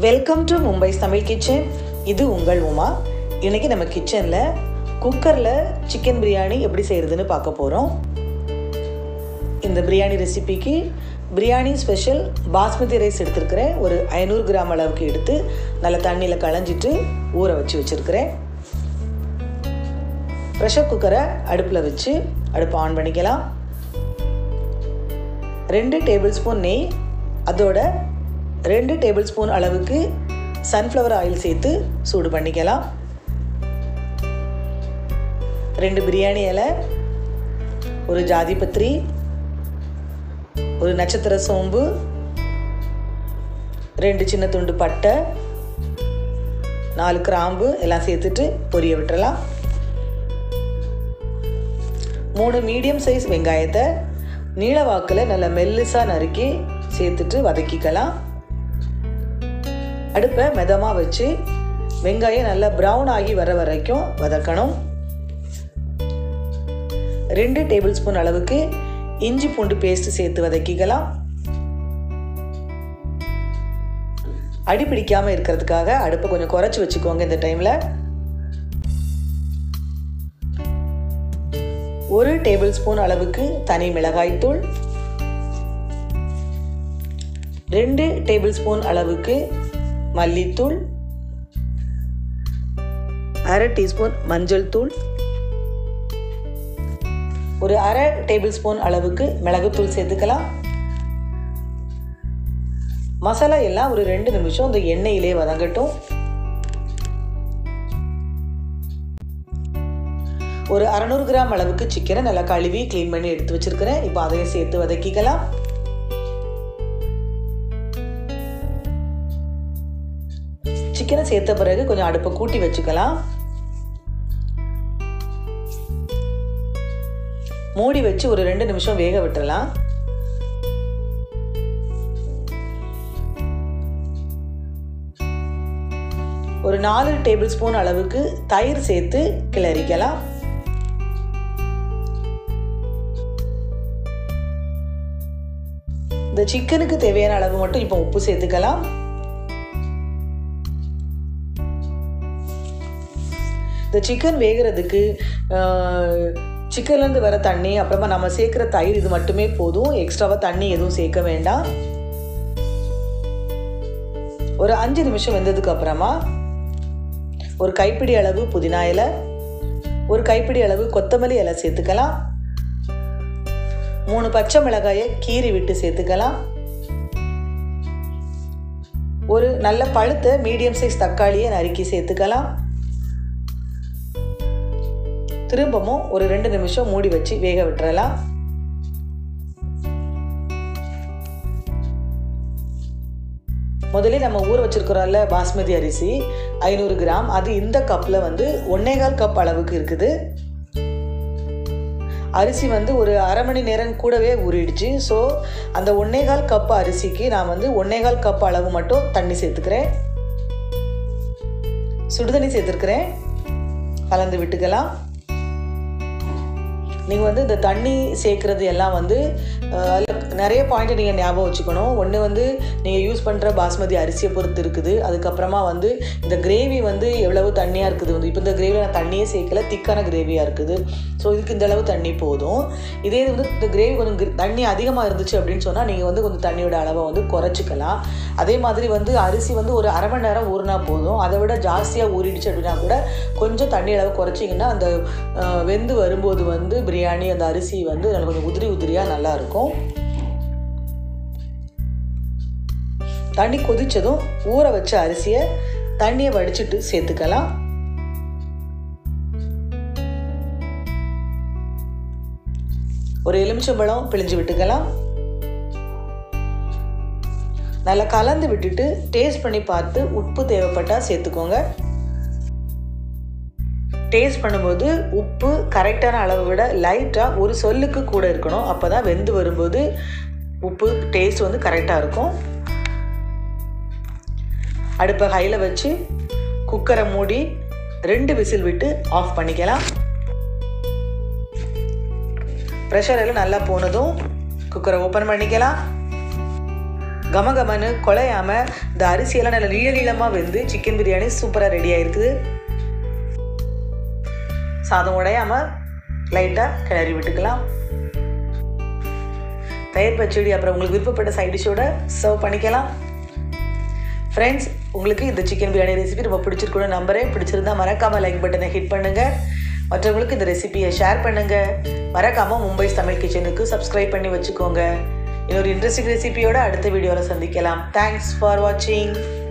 welcome to Mumbai Tamil kitchen இது உங்கள் உமா இன்னைக்கு நம்ம கிச்சனில் குக்கரில் சிக்கன் பிரியாணி எப்படி செய்கிறதுன்னு பார்க்க போகிறோம் இந்த பிரியாணி ரெசிபிக்கு பிரியாணி ஸ்பெஷல் பாஸ்மதி ரைஸ் எடுத்துருக்கிறேன் ஒரு ஐநூறு கிராம் அளவுக்கு எடுத்து நல்லா தண்ணியில் களைஞ்சிட்டு ஊற வச்சு வச்சுருக்கிறேன் ப்ரெஷர் குக்கரை அடுப்பில் வச்சு அடுப்பை ஆன் பண்ணிக்கலாம் ரெண்டு டேபிள் ஸ்பூன் நெய் அதோட ரெண்டு டேபிள் ஸ்பூன் அளவுக்கு சன்ஃப்ளவர் ஆயில் சேர்த்து சூடு பண்ணிக்கலாம் ரெண்டு பிரியாணி இலை ஒரு ஜாதி பத்திரி ஒரு நட்சத்திர சோம்பு ரெண்டு சின்ன துண்டு பட்டை நாலு கிராம்பு எல்லாம் சேர்த்துட்டு பொரிய விட்டுறலாம் மூணு மீடியம் சைஸ் வெங்காயத்தை நீள வாக்கில் நல்லா மெல்லிசாக நறுக்கி சேர்த்துட்டு வதக்கிக்கலாம் அடுப்பை மிதமாக வச்சு வெங்காயம் நல்லா ப்ரௌன் ஆகி வர வரைக்கும் வதக்கணும் ரெண்டு டேபிள் ஸ்பூன் அளவுக்கு இஞ்சி பூண்டு பேஸ்ட் சேர்த்து வதக்கிக்கலாம் அடி பிடிக்காமல் இருக்கிறதுக்காக அடுப்பை கொஞ்சம் குறைச்சி வச்சுக்கோங்க இந்த டைமில் ஒரு டேபிள் ஸ்பூன் அளவுக்கு தனி மிளகாய்த்தூள் ரெண்டு டேபிள் ஸ்பூன் அளவுக்கு மல்லித்தூள் அரை டீஸ்பூன் மஞ்சள் தூள் ஒரு அரை டேபிள் ஸ்பூன் அளவுக்கு மிளகுத்தூள் சேர்த்துக்கலாம் மசாலா எல்லாம் ஒரு ரெண்டு நிமிஷம் இந்த எண்ணெயிலே வதங்கட்டும் ஒரு அறநூறு கிராம் அளவுக்கு சிக்கனை நல்லா கழுவி க்ளீன் பண்ணி எடுத்து வச்சிருக்கிறேன் இப்போ அதையும் சேர்த்து வதக்கிக்கலாம் சிக்கனை சேர்த்த பிறகு கொஞ்சம் அடுப்பை கூட்டி வச்சுக்கலாம் மூடி வச்சு ஒரு ரெண்டு நிமிஷம் வேக விட்டுறலாம் ஒரு நாலு டேபிள் ஸ்பூன் அளவுக்கு தயிர் சேர்த்து கிளறிக்கலாம் இந்த சிக்கனுக்கு தேவையான அளவு மட்டும் இப்போ உப்பு சேர்த்துக்கலாம் இந்த சிக்கன் வேகிறதுக்கு சிக்கன்லேருந்து வர தண்ணி அப்புறமா நம்ம சேர்க்குற தயிர் இது மட்டுமே போதும் எக்ஸ்ட்ராவாக தண்ணி எதுவும் சேர்க்க வேண்டாம் ஒரு அஞ்சு நிமிஷம் வெந்ததுக்கு அப்புறமா ஒரு கைப்பிடி அளவு புதினா இலை ஒரு கைப்பிடி அளவு கொத்தமல்லி இலை சேர்த்துக்கலாம் மூணு பச்சை மிளகாயை கீறி விட்டு சேர்த்துக்கலாம் ஒரு நல்ல பழுத்த மீடியம் சைஸ் தக்காளியை நறுக்கி சேர்த்துக்கலாம் திரும்பவும் ஒரு ரெண்டு நிமிஷம் மூடி வச்சு வேக விட்டுறலாம் முதல்ல நம்ம ஊற வச்சிருக்கிறோம்ல பாஸ்மதி அரிசி ஐநூறு கிராம் அது இந்த கப்பில் வந்து ஒன்னேகால் கப் அளவுக்கு இருக்குது அரிசி வந்து ஒரு அரை மணி நேரம் கூடவே ஊறிடுச்சு ஸோ அந்த ஒன்னேகால் கப் அரிசிக்கு நான் வந்து ஒன்னேகால் கப் அளவு மட்டும் தண்ணி சேர்த்துக்கிறேன் சுடுதண்ணி சேர்த்துருக்கிறேன் கலந்து விட்டுக்கலாம் நீங்கள் வந்து இந்த தண்ணி சேர்க்குறது எல்லாம் வந்து அதில் நிறைய பாயிண்ட் நீங்கள் ஞாபகம் வச்சுக்கணும் ஒன்று வந்து நீங்கள் யூஸ் பண்ணுற பாஸ்மதி அரிசியை பொறுத்து இருக்குது அதுக்கப்புறமா வந்து இந்த கிரேவி வந்து எவ்வளவு தண்ணியாக இருக்குது வந்து இப்போ இந்த கிரேவியில் நான் தண்ணியே சேர்க்கல திக்கான கிரேவியாக இருக்குது ஸோ இதுக்கு இந்த அளவு தண்ணி போதும் இதே வந்து இந்த கிரேவி கொஞ்சம் தண்ணி அதிகமாக இருந்துச்சு அப்படின்னு சொன்னால் நீங்கள் வந்து கொஞ்சம் தண்ணியோட அளவை வந்து குறைச்சிக்கலாம் அதே மாதிரி வந்து அரிசி வந்து ஒரு அரை மணி நேரம் ஊறினா போதும் அதை விட ஜாஸ்தியாக ஊறிடுச்சு அப்படின்னா கூட கொஞ்சம் தண்ணி அளவு குறைச்சிங்கன்னா அந்த வெந்து வரும்போது வந்து பிரியாணி அந்த அரிசி வந்து நல்லா கொஞ்சம் உதிரி உதிரியாக நல்லா இருக்கும் தண்ணி கொதிச்சதும் ஊற வச்ச அரிசியை தண்ணியை வடிச்சிட்டு சேர்த்துக்கலாம் ஒரு எலுமிச்சம்பழம் பிழிஞ்சு விட்டுக்கலாம் நல்லா கலந்து விட்டுட்டு டேஸ்ட் பண்ணி பார்த்து உப்பு தேவைப்பட்டால் சேர்த்துக்கோங்க டேஸ்ட் பண்ணும்போது உப்பு கரெக்டான அளவை விட லைட்டாக ஒரு சொல்லுக்கு கூட இருக்கணும் அப்போ தான் வெந்து வரும்போது உப்பு டேஸ்ட் வந்து கரெக்டாக இருக்கும் அடுப்பை ஹையில் வச்சு குக்கரை மூடி ரெண்டு விசில் விட்டு ஆஃப் பண்ணிக்கலாம் ப்ரெஷர் எல்லாம் நல்லா போனதும் குக்கரை ஓப்பன் பண்ணிக்கலாம் கமகமன்னு குலையாமல் இந்த அரிசியெல்லாம் நல்லா நீள நீளமாக வெந்து சிக்கன் பிரியாணி சூப்பராக ரெடி ஆயிருக்குது சாதம் உடையாமல் லைட்டாக கிளறி விட்டுக்கலாம் தயிர் பச்சடி அப்புறம் உங்களுக்கு விருப்பப்பட்ட சைட் டிஷ்ஷோட சர்வ் பண்ணிக்கலாம் ஃப்ரெண்ட்ஸ் உங்களுக்கு இந்த சிக்கன் பிரியாணி ரெசிபி ரொம்ப பிடிச்சிருக்கணும் நம்பரே பிடிச்சிருந்தா மறக்காமல் லைக் பட்டனை ஹிட் பண்ணுங்கள் மற்றவங்களுக்கு இந்த ரெசிபியை ஷேர் பண்ணுங்கள் மறக்காமல் மும்பை தமிழ் கிச்சனுக்கு சப்ஸ்கிரைப் பண்ணி வச்சுக்கோங்க இன்னொரு இன்ட்ரெஸ்டிங் ரெசிபியோட அடுத்த வீடியோவில் சந்திக்கலாம் தேங்க்ஸ் ஃபார் வாட்சிங்